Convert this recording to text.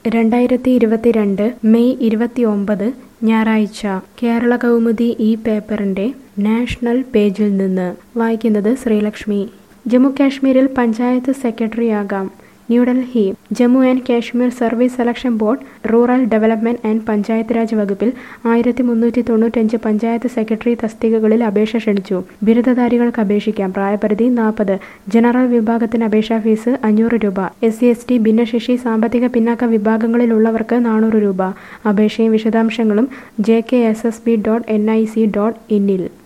രണ്ടായിരത്തി ഇരുപത്തിരണ്ട് മെയ് ഇരുപത്തിയൊമ്പത് ഞായറാഴ്ച കേരള കൗമുദി ഈ പേപ്പറിന്റെ നാഷണൽ പേജിൽ നിന്ന് വായിക്കുന്നത് ശ്രീലക്ഷ്മി ജമ്മു കാശ്മീരിൽ പഞ്ചായത്ത് സെക്രട്ടറിയാകാം New Delhi Jammu and Kashmir service selection board rural development and panchayat raj വകുപ്പിൽ ആയിരത്തി മുന്നൂറ്റി തൊണ്ണൂറ്റഞ്ച് പഞ്ചായത്ത് സെക്രട്ടറി തസ്തികകളിൽ അപേക്ഷ ക്ഷണിച്ചു ബിരുദധാരികൾക്ക് അപേക്ഷിക്കാം പ്രായപരിധി നാൽപ്പത് ജനറൽ വിഭാഗത്തിന് അപേക്ഷാ ഫീസ് അഞ്ഞൂറ് രൂപ എസ് സി എസ് ടി ഭിന്നശേഷി സാമ്പത്തിക പിന്നാക്ക വിഭാഗങ്ങളിലുള്ളവർക്ക് നാനൂറ് രൂപ അപേക്ഷയും വിശദാംശങ്ങളും J K S S B dot N I C dot ഇന്നിൽ